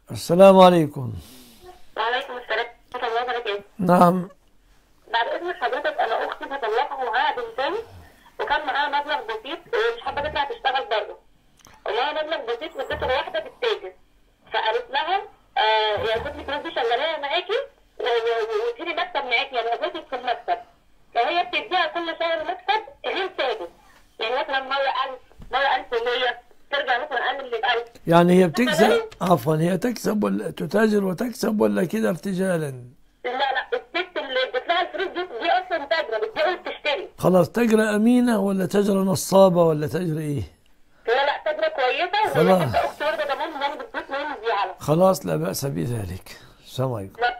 السلام عليكم وعليكم السلام ورحمة الله وبركاته نعم بعد إذن حضرتك أنا أختي مطلقة ومعاها بنتين وكان معاها مبلغ بسيط ومش حابة تطلع تشتغل بره ومعاها مبلغ بسيط واديته لواحدة بتتاجر فقالت لها آه يا ست الفلوس دي شغاليها معاكي و- و- وتجيبي مكتب معاكي يعني وظيفتك في المكتب فهي بتديها كل شهر مكتب غير ثابت يعني مثلا مرة 1000 مرة 1100 ترجع مثلا أقل من 1000 يعني هي بتكسب عفوا هي تكسب ولا تتاجر وتكسب ولا كده ارتجالا لا لا الست اللي ادت لها الفلوس دي دي اصلا تاجره بتبيع وبتشتري خلاص تجرى أمينة ولا تجرى نصابة ولا تجرى إيه لا لا تاجره كويسه خلاص. وهي اختي واخده ضمان ان انا بتفوت منهم زياده خلاص لا بأس بذلك السلام عليكم لا